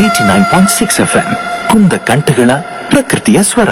Eighty nine point six F M ಕುಂದ ಕಂಠಗಳ ಪ್ರಕೃತಿಯ ಸ್ವರ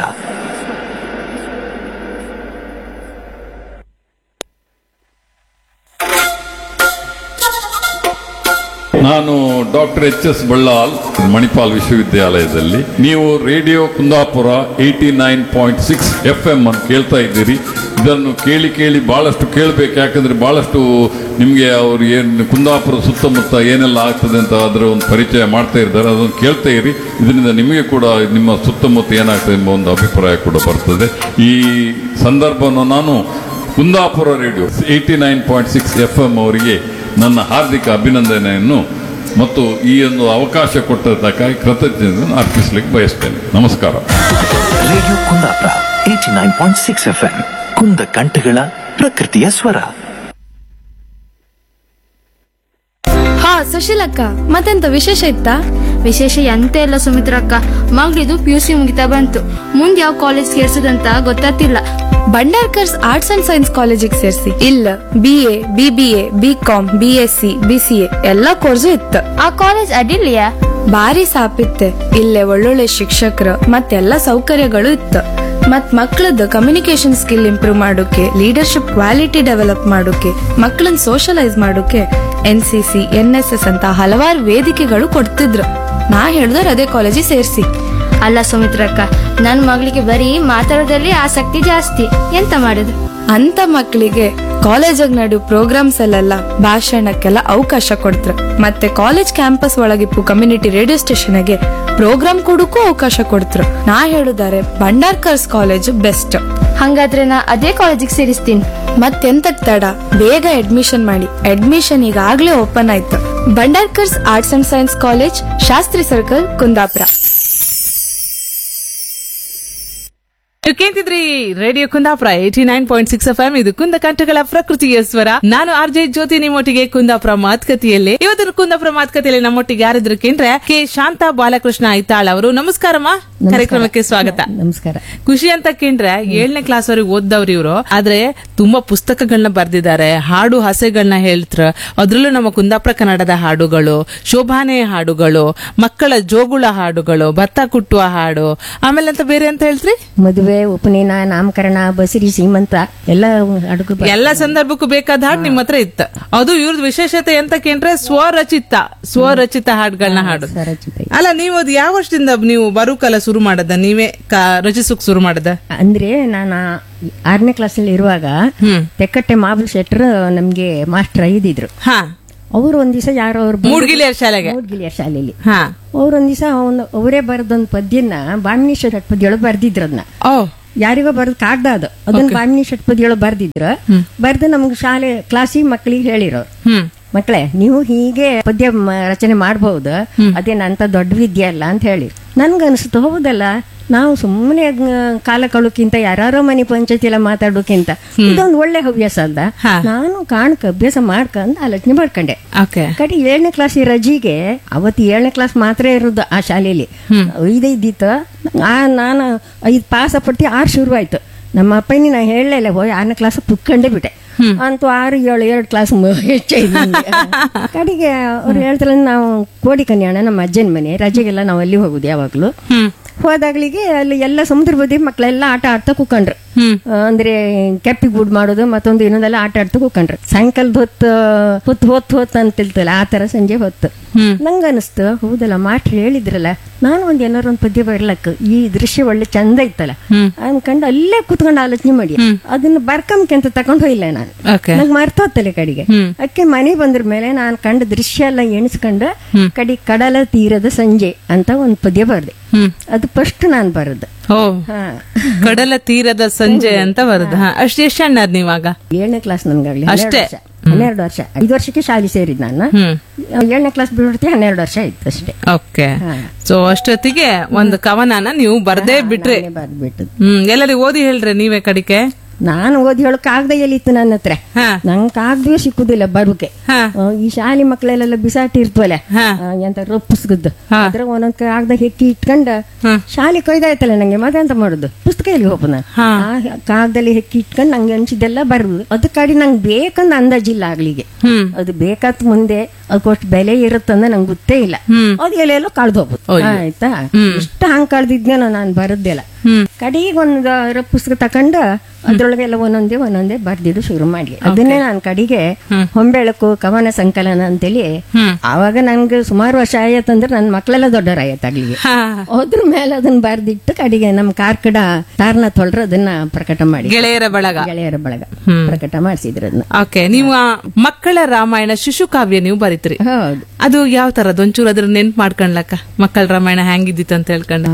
ನಾನು doctor H S Ballal Manipal ವಿಶ್ವವಿದ್ಯಾಲಯದಲ್ಲಿ ನೀವು radio Kundapura eighty nine point six F M ಅನ್ನು ಕೇಳ್ತಾ ಇದ್ದೀರಿ ಇದನ್ನು ಕೇಳಿ ಕೇಳಿ ಬಹಳಷ್ಟು ಕೇಳಬೇಕು ಯಾಕಂದ್ರೆ ಬಹಳಷ್ಟು ನಿಮಗೆ ಅವ್ರು ಏನು ಕುಂದಾಪುರ ಸುತ್ತಮುತ್ತ ಏನೆಲ್ಲ ಆಗ್ತದೆ ಅಂತ ಅದರ ಒಂದು ಪರಿಚಯ ಮಾಡ್ತಾ ಇದ್ದಾರೆ ಅದನ್ನು ಕೇಳ್ತಾ ಇರಿ ಇದರಿಂದ ನಿಮಗೆ ಕೂಡ ನಿಮ್ಮ ಸುತ್ತಮುತ್ತ ಏನಾಗ್ತದೆ ಎಂಬ ಒಂದು ಅಭಿಪ್ರಾಯ ಕೂಡ ಬರ್ತದೆ ಈ ಸಂದರ್ಭವನ್ನು ನಾನು Kundapura radio eighty nine point six F M ಅವರಿಗೆ ನನ್ನ ಹಾರ್ದಿಕ ಅಭಿನಂದನೆಯನ್ನು ಮತ್ತು ಈ ಒಂದು ಅವಕಾಶ ಕೊಟ್ಟದ್ದಕ್ಕಾಗಿ ಕೃತಜ್ಞತೆಯನ್ನು ಅರ್ಪಿಸಲಿಕ್ಕೆ ಬಯಸ್ತೇನೆ ನಮಸ್ಕಾರ radio Kundapura eighty nine point six F M ಕುಂದ ಕಂಠಗಳ ಪ್ರಕೃತಿಯ ಸ್ವರ ಹಾ ಸುಶೀಲಕ್ಕ ಮತ್ತೆಂತ ವಿಶೇಷ ಇತ್ತಾ ವಿಶೇಷ ಎಂತ ಇಲ್ಲ ಸುಮಿತ್ರಕ್ಕ ಮಗಳಿದು ಪಿ ಯು ಸಿ ಮುಗಿತಾ ಬಂತು ಮುಂದೆ ಯಾವ ಕಾಲೇಜ್ ಸೇರ್ಸದಂತ ಗೊತ್ತಾತಿಲ್ಲ ಬಂಡಾರ್ಕರ್ಸ್ ಆರ್ಟ್ಸ್ ಅಂಡ್ ಸೈನ್ಸ್ ಕಾಲೇಜಿಗೆ ಸೇರ್ಸಿ ಇಲ್ಲ B A B B A B com B S C B C A ಎಲ್ಲಾ ಕೋರ್ಸು ಇತ್ತು ಆ ಕಾಲೇಜ್ ಅಡ್ಡಿಲ್ಲೆಯಾ ಭಾರಿ ಸಾಪಿತ್ತೆ ಇಲ್ಲೇ ಒಳ್ಳೊಳ್ಳೆ ಶಿಕ್ಷಕರು ಮತ್ತೆಲ್ಲ ಸೌಕರ್ಯಗಳು ಇತ್ತು ಮತ್ ಮಕ್ಕಳದ್ದು ಕಮ್ಯುನಿಕೇಶನ್ ಸ್ಕಿಲ್ ಇಂಪ್ರೂವ್ ಮಾಡೋಕೆ ಲೀಡರ್ಶಿಪ್ ಕ್ವಾಲಿಟಿ ಡೆವಲಪ್ ಮಾಡೋಕೆ ಮಕ್ಕಳನ್ನ ಸೋಷಲೈಸ್ ಮಾಡೋಕೆ N C C N S S ಅಂತ ಹಲವಾರು ವೇದಿಕೆಗಳು ಕೊಡ್ತಿದ್ರು ನಾ ಹೇಳ್ದವ್ರು ಅದೇ ಕಾಲೇಜಿಗೆ ಸೇರ್ಸಿ ಅಲ್ಲ ಸುಮಿತ್ರಕ್ಕ ನನ್ ಮಗಳಿಗೆ ಬರೀ ಮಾತಾಡೋದ್ರಲ್ಲಿ ಆಸಕ್ತಿ ಜಾಸ್ತಿ ಎಂತ ಮಾಡುದು ಅಂತ ಮಕ್ಕಳಿಗೆ ಕಾಲೇಜಾಗ ನಡು ಪ್ರೋಗ್ರಾಮ್ಸ್ ಅಲ್ಲೆಲ್ಲ ಭಾಷಣಕ್ಕೆಲ್ಲ ಅವಕಾಶ ಕೊಡ್ತ್ರ ಮತ್ತೆ ಕಾಲೇಜ್ ಕ್ಯಾಂಪಸ್ ಒಳಗಿಪ್ಪು ಕಮ್ಯುನಿಟಿ ರೇಡಿಯೋ ಸ್ಟೇಷನ್ಗೆ ಪ್ರೋಗ್ರಾಮ್ ಕೊಡಕ್ಕೂ ಅವಕಾಶ ಕೊಡ್ತ್ರ ನಾ ಹೇಳುದಾರೆ ಭಂಡಾರ್ಕರ್ಸ್ ಕಾಲೇಜ್ ಬೆಸ್ಟ್ ಹಂಗಾದ್ರೆ ನಾ ಅದೇ ಕಾಲೇಜಿಗೆ ಸೇರಿಸ್ತೀನಿ ಮತ್ತೆಂತಕ್ ತಡ ಬೇಗ ಅಡ್ಮಿಷನ್ ಮಾಡಿ ಅಡ್ಮಿಷನ್ ಈಗಾಗ್ಲೇ ಓಪನ್ ಆಯ್ತು Bhandarkars arts and science college Shastri circle Kundapura ನೀವು ಕೇಳ್ತಿದ್ರಿ radio Kundapura eighty nine point six F M ಇದು ಕುಂದ ಕಂಠಗಳ ಪ್ರಕೃತಿಯ ಸ್ವರ ನಾನು ಆರ್ ಜೆ ಜ್ಯೋತಿ ನಿಮ್ಮೊಟ್ಟಿಗೆ ಕುಂದಾಪುರ ಮಾತುಕತೆಯಲ್ಲಿ ಇವತ್ತು ಕುಂದಾಪುರ ಮಾತುಕತೆಯಲ್ಲಿ ನಮ್ಮೊಟ್ಟಿಗೆ ಯಾರಿದ್ರು ಕೇಂದ್ರ ಕೆ ಶಾಂತಾ ಬಾಲಕೃಷ್ಣ ಐತಾಳ್ ಅವರು ನಮಸ್ಕಾರಮ್ಮ ಕಾರ್ಯಕ್ರಮಕ್ಕೆ ಸ್ವಾಗತ ನಮಸ್ಕಾರ ಖುಷಿ ಅಂತ ಕೇಂದ್ರೆ ಏಳನೇ ಕ್ಲಾಸ್ ವರೆಗೆ ಓದ್ದವ್ರು ಇವರು ಆದ್ರೆ ತುಂಬಾ ಪುಸ್ತಕಗಳನ್ನ ಬರ್ದಿದ್ದಾರೆ ಹಾಡು ಹಸೆಗಳನ್ನ ಹೇಳ್ತ್ರ ಅದ್ರಲ್ಲೂ ನಮ್ಮ ಕುಂದಾಪುರ ಕನ್ನಡದ ಹಾಡುಗಳು ಶೋಭಾನೆ ಹಾಡುಗಳು ಮಕ್ಕಳ ಜೋಗುಳ ಹಾಡುಗಳು ಭತ್ತ ಕುಟ್ಟುವ ಹಾಡು ಆಮೇಲೆ ಅಂತ ಬೇರೆ ಅಂತ ಹೇಳ್ತ್ರಿ ಮದುವೆ ಉಪನಯನ ನಾಮಕರಣ ಬಸರಿ ಸೀಮಂತ ಎಲ್ಲ ಅಡುಗೆ ಬ- ಎಲ್ಲ ಸಂದರ್ಭಕ್ಕೂ ಬೇಕಾದ ಹಾಡು ನಿಮ್ಮ ಹತ್ರ ಇತ್ತ ಅದು ಇವ್ರದ್ ವಿಶೇಷತೆ ಎಂತ ಕೇಂದ್ರೆ ಸ್ವರಚಿತ ಸ್ವರಚಿತ ಹಾಡುಗಳನ್ನ ಹಾಡು ಸ್ವರಚಿತ. ಅಲ್ಲ ನೀವು ಅದು ಯಾವ ವರ್ಷದಿಂದ ನೀವು ಬರುಕಲ್ಲ ಶುರು ಮಾಡದ ನೀವೇ ಕ- ರಚಿಸೋಕ್ ಶುರು ಮಾಡದ ಅಂದ್ರೆ ನಾನು ಆರನೇ ಕ್ಲಾಸಲ್ಲಿ ಇರುವಾಗ ತೆಕ್ಕಟ್ಟೆ ಮಾಬಲ್ ಶೆಟ್ರ್ ನಮ್ಗೆ ಮಾಸ್ಟರ್ ಇದ್ದಿದ್ರು ಹಾ ಅವ್ರು ಒಂದ್ ದಿವಸ ಯಾರೋ ಅವ್ರು ಬಂದು- ಮೂಡ್ಗಿಲಿಯರ್ ಶಾಲೆಗೆ ಮೂಡ್ಗಿಲಿಯರ್ ಶಾಲೆಯಲ್ಲಿ ಹಾ ಅವ್ರು ಒಂದ್ ದಿವಸ ಅವರೇ ಬರೆದೊಂದು ಪದ್ಯನ ಬಾಮಿನಿ ಷಟ್ಪದಿಯೊಳಗೆ ಬರ್ದಿದ್ರು ಅದನ್ನ ಓ ಯಾರಿಗೋ ಬರೆದ್ ಕಾಗ್ದ ಅದು ಅದನ್ನ ಬಾಮಿನಿ ಷಟ್ಪದಿಯೊಳಗೆ ಬರ್ದಿದ್ರು ಬರ್ದು ನಮ್ಗೆ ಶಾಲೆ ಕ್ಲಾಸಿಗೆ ಮಕ್ಕಳಿಗೆ ಹೇಳಿರೋರು ಹ್ಮ್ ಮಕ್ಕಳೇ ನೀವು ಹೀಗೆ ಪದ್ಯ ಮ- ರಚನೆ ಮಾಡಬಹುದು ಅದೇನಂತ ದೊಡ್ಡ ವಿದ್ಯೆ ಅಲ್ಲ ಅಂತ ಹೇಳಿ ನನ್ಗನ್ಸುತ್ತು ಹೌದಲ್ಲ ನಾವು ಸುಮ್ಮನೆ ಕಾಲ ಕಳೋಕ್ಕಿಂತ ಯಾರೋ ಮನೆ ಪಂಚಾಯತಿ ಎಲ್ಲ ಮಾತಾಡೋಕ್ಕಿಂತ ಇದೊಂದು ಒಳ್ಳೆ ಹವ್ಯಾಸ ಅಲ್ಲ ಹಾ. ನಾನು ಕಾಣ್ಕ ಅಭ್ಯಾಸ ಮಾಡ್ಕಂದ್ ಆಲೋಚನೆ ಮಾಡ್ಕೊಂಡೆ ಓಕೆ ಕಡೆ ಏಳನೇ ಕ್ಲಾಸ್ ರಜಿಗೆ ಅವತ್ತು ಏಳನೇ ಕ್ಲಾಸ್ ಮಾತ್ರ ಇರೋದು ಆ ಶಾಲೆಯಲ್ಲಿ ಐದೈದಿತ್ತು ಆ ನಾನು ಐದು ಪಾಸ್ ಪಟ್ಟಿ ಆರು ಶುರು ಆಯ್ತು ನಮ್ಮ ಅಪ್ಪನಿ ನಾ ಹೇಳಲಿಲ್ಲ ಹೋಯ್ ಆರನೇ ಕ್ಲಾಸ್ ಕುತ್ಕೊಂಡೇ ಬಿಟ್ಟೆ ಅಂತೂ ಆರು ಏಳು ಎರಡು ಕ್ಲಾಸ್ ಹೆಚ್ಚಾಯ್ತು ನನ್ಗೆ. ಕಡೆಗೆ ಅವ್ರು ಹೇಳ್ತಾರೆ ನಾವು ಕೋಡಿ ಕನ್ಯಾಣ ನಮ್ಮ ಅಜ್ಜನ ಮನೆ ರಜೆಗೆಲ್ಲ ನಾವು ಅಲ್ಲಿ ಹೋಗುದು ಯಾವಾಗ್ಲೂ ಹೋದಾಗ್ಲಿಗೆ ಅಲ್ಲಿ ಎಲ್ಲ ಸಮುದ್ರ ಬದಿ ಮಕ್ಕಳೆಲ್ಲ ಆಟ ಆಡ್ತಾ ಕೂಕೊಂಡ್ರು ಆ, ಅಂದ್ರೆ ಕೆಪ್ಪಿ ಗೂಡ್ ಮಾಡೋದು ಮತ್ತೊಂದು ಇನ್ನೊಂದೆಲ್ಲ ಆಟ ಆಡ್ತಾ ಕೂಕೊಂಡ್ರು ಸಾಯಂಕಾಲದ ಹೊತ್ತು ಹೊತ್ತು ಹೊತ್ತು ಹೊತ್ತು ಅಂತಿಲ್ತಲ್ಲ ಆ ತರ ಸಂಜೆ ಹೊತ್ತು ನಂಗ ಅನಿಸ್ತು ಹೌದಲ್ಲ ಮಾಸ್ಟ್ರು ಹೇಳಿದ್ರಲ್ಲ ನಾನು ಒಂದ್ ಏನಾರು ಒಂದ್ ಪದ್ಯ ಬರ್ಲಕ್ಕ ಈ ದೃಶ್ಯ ಒಳ್ಳೆ ಚಂದ ಇತ್ತಲ್ಲ ಅನ್ಕೊಂಡು ಅಲ್ಲೇ ಕುತ್ಕೊಂಡು ಆಲೋಚನೆ ಮಾಡಿ ಅದನ್ನ ಬರ್ಕಂಬ್ಕೆಂತ ತಕೊಂಡ್ ಹೋಗಿಲ್ಲ ನಾನು Okay. ನಂಗೆ ಮರ್ತೋತ್ತಲೆ ಕಡೆಗೆ ಅಕ್ಕೆ ಮನೆ ಬಂದ್ರ ಮೇಲೆ ನಾನು ಕಂಡ ದೃಶ್ಯ ಎಲ್ಲ ಎಣಿಸ್ಕೊಂಡು ಕಡಿ ಕಡಲ ತೀರದ ಸಂಜೆ ಅಂತ ಒಂದ್ ಪದ್ಯ ಬರ್ದೆ ಅದು ಫಸ್ಟ್ ನಾನು ಬರದು ಓ ಹಾ ಕಡಲ ತೀರದ ಸಂಜೆ ಅಂತ ಬರುದು ಹಾ ಅಷ್ಟು ಎಷ್ಟು ಸಣ್ಣದ್ ನೀವಾಗ ಏಳನೇ ಕ್ಲಾಸ್ ನನ್ಗಾಗ್ಲಿ ಅಷ್ಟೇ? ಹನ್ನೆರಡು ವರ್ಷ ಐದು ವರ್ಷಕ್ಕೆ ಶಾಲೆ ಸೇರಿದ್ ನಾನು ಹ್ಮ್ ಏಳನೇ ಕ್ಲಾಸ್ ಬಿಡ್ತಿ ಹನ್ನೆರಡು ವರ್ಷ ಆಯ್ತು ಅಷ್ಟೇ ಓಕೆ ಸೊ ಅಷ್ಟೊತ್ತಿಗೆ ಒಂದು ಕವನನ ನೀವು ಬರ್ದೇ ಬಿಟ್ರಿ ನಾನೇ ಬರ್ದ್ಬಿಟ್ಟು ಹ್ಮ್ ಎಲ್ಲರಿಗೂ ಓದಿ ಹೇಳ್ರಿ ನೀವೇ ಕಡಿಕೆ ನಾನು ಓದಿ ಹೇಳೋ ಕಾಗದ ಎಲ್ಲಿತ್ತು ನನ್ನ ಹತ್ರ ಹಾ. ನಂಗೆ ಕಾಗದವೇ ಸಿಕ್ಕುದಿಲ್ಲ ಬರುಕೆ ಹಾ. ಆ, ಈ ಶಾಲೆ ಮಕ್ಕಳೆಲ್ಲ ಬಿಸಾಟಿ ಇರ್ತವಲ್ಲ ಹಾ. ಆ, ಎಂತ ರೊಪ್ಪಿಸ್ಗದ್ದು ಹಾ. ಅದ್ರ ಒಂದೊಂದ್ ಕಾಗದ ಹೆಕ್ಕಿ ಇಟ್ಕೊಂಡ ಶಾಲೆ ಕೊಯ್ದಾಯ್ತಲ್ಲ ನಂಗೆ ಮತ್ತೆ ಎಂತ ಮಾಡುದು ಪುಸ್ತಕ ಎಲ್ಲಿ ಹೋಪ ನಾನು ಹಾ. ಆ ಕಾಗದಲ್ಲಿ ಹೆಕ್ಕಿ ಇಟ್ಕೊಂಡು ನಂಗೆ ಅನ್ಸಿದ್ದೆಲ್ಲ ಬರುದು ಅದ ಕಡೆ ನಂಗೆ ಬೇಕಂದ ಅಂದಾಜಿಲ್ಲ ಆಗ್ಲಿಗೆ ಹ್ಮ್ ಅದು ಬೇಕಾತ್ ಮುಂದೆ ಅದಕ್ಕೋಷ್ಟು ಬೆಲೆ ಇರುತ್ತಂದ ನಂಗೆ ಗೊತ್ತೇ ಇಲ್ಲ ಅದು ಎಲ್ಲೆಲ್ಲೋ ಕಳ್ದು ಹೋಗ್ಬೋದು ಆಯ್ತಾ ಇಷ್ಟ ಹಂಗ್ ಕಳ್ದಿದ್ನೇನೋ ನಾನು ಬರದ್ದಿಲ್ಲ ಕಡೆಗೆ ಒಂದು ಪುಸ್ತಕ ತಕೊಂಡು ಅದ್ರೊಳಗೆಲ್ಲ ಒಂದೊಂದೇ ಒಂದೊಂದೇ ಬರ್ದಿದ್ದು ಶುರು ಮಾಡಿ ಅದನ್ನೇ ನಾನು ಕಡೆಗೆ ಹೊಂಬೆಳಕು ಕವನ ಸಂಕಲನ ಅಂತೇಳಿ ಆವಾಗ ನನ್ಗೆ ಸುಮಾರು ವರ್ಷ ಆಯ್ತಂದ್ರೆ ನನ್ನ ಮಕ್ಕಳೆಲ್ಲ ದೊಡ್ಡವರಾಯ್ತು ಅಲ್ಲಿಗೆ ಅದ್ರ ಮೇಲೆ ಅದನ್ನ ಬರ್ದಿಟ್ಟು ಕಡೆಗೆ ನಮ್ಮ ಕಾರ್ಕಡ ತಾರ್ನ ತೊಳ್ರ ಅದನ್ನ ಪ್ರಕಟ ಮಾಡಿ ಗೆಳೆಯರ ಬಳಗ ಗೆಳೆಯರ ಬಳಗ ಪ್ರಕಟ ಮಾಡಿಸಿದ್ರು ಅದನ್ನ ಓಕೆ ನೀವು ಆ ಮಕ್ಕಳ ರಾಮಾಯಣ ಶಿಶು ಕಾವ್ಯ ನೀವು ಬರೀತೀರಿ ಹೌದು ಅದು ಯಾವ ತರದ್ ಒಂಚೂರು ಅದ್ರ ನೆನ್ಪು ಮಾಡ್ಕೊಂಡ್ಲಕ್ಕ ಮಕ್ಕಳ ರಾಮಾಯಣ ಹೆಂಗಿದ್ದಿತ್ತು ಅಂತ ಹೇಳ್ಕೊಂಡು